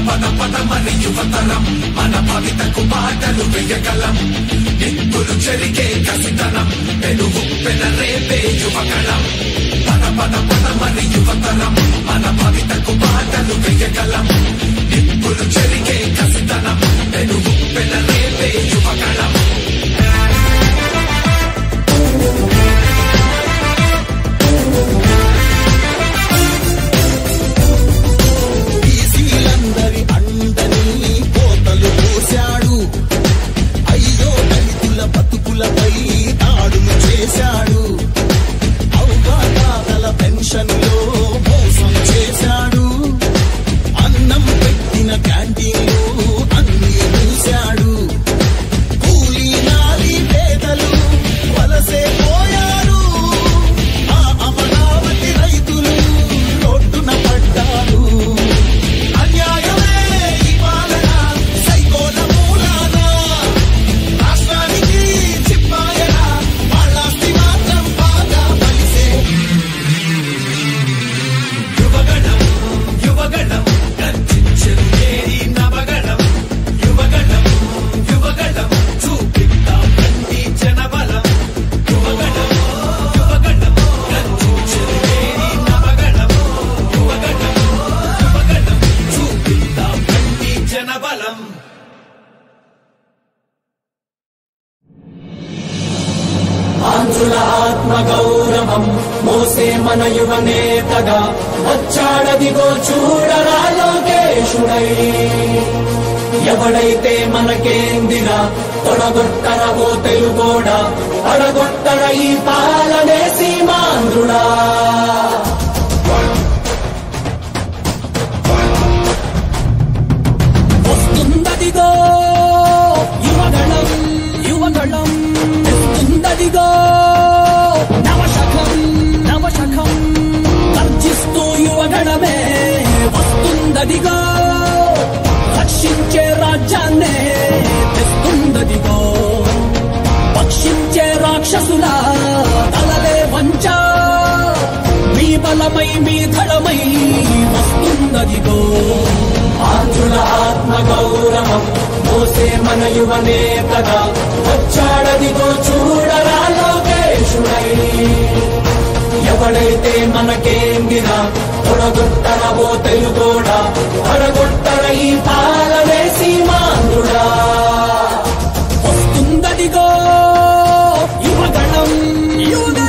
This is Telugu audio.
పద పద మరి యువతరం మన భవితకు బాటలు వెయ్యగలం నిప్పులు చెరిగే కసితనం పెనుగు పెనరేపే యువగళం పద పద పద మరి యువతరం మన భవితకు బాటలు వెయ్యగలం నిప్పులు చెరిగే కసితనం పెనుగు పెనరేపే యువగళం బీసీలందరి అండని కోతలు పోశాడు అయ్యో దళితుల బతుకులపై దాడులు చేశాడు అవగాహన పెన్షన్ లో మోసం చేశాడు అన్నం పెట్టిన క్యాంటీన్లు అన్ని మూశాడు కూలీ నాలి పేదలు వలసే పోయారు ఆ అమరావతి రైతులు రోడ్డున పడ్డారు అన్యాయమే ఈ పాలన సైకోల మూలాన రాష్ట్రానికి చిప్పాయన వాళ్ళాస్తి మాత్రం బాగా బలిసే యువగణం యువగణం గర్జించెను ఏరి నవగణం యువగణం యువగణం చూపిద్దాం రండి జనబలం యువగణం యువగణం గర్జించెను ఏరి నవగణం యువగణం యువగణం చూపిద్దాం రండి జనబలం ఆంధ్రుల ఆత్మ గౌరవం మోసే మన యువ నేతగా వచ్చాడదిగో చూడరా లోకేశుడై ఎవడైతే మనకేందిరా తొడగొట్టర ఓ తెలుగోడా అడగొట్టర ఈ పాలనే సీమాంధ్రుడా వస్తుందదిగో యువగణం యువగణం వస్తుందదిగో నవశకం నవశకం గర్జిస్తూ యువగణమే వస్తుందదిగో రక్షించే రాజ్యాన్నే తెస్తుందదిగో పక్షించే రాక్షసుల తలలే వంచ మీ బలమై మీ ధడమై వస్తున్నదిగో ఆంధ్రుల ఆత్మ గౌరవం మోసే మన యువ నేతగా వచ్చాడదిగో చూడరా లోకేశుడై ఎవడైతే మనకేందిరా తొడగొట్టర ఓ తెలుగోడా అడగొట్టర ఈ పాలనే సీమాంధ్రుడా వస్తుందదిగో యువగణం యువగణం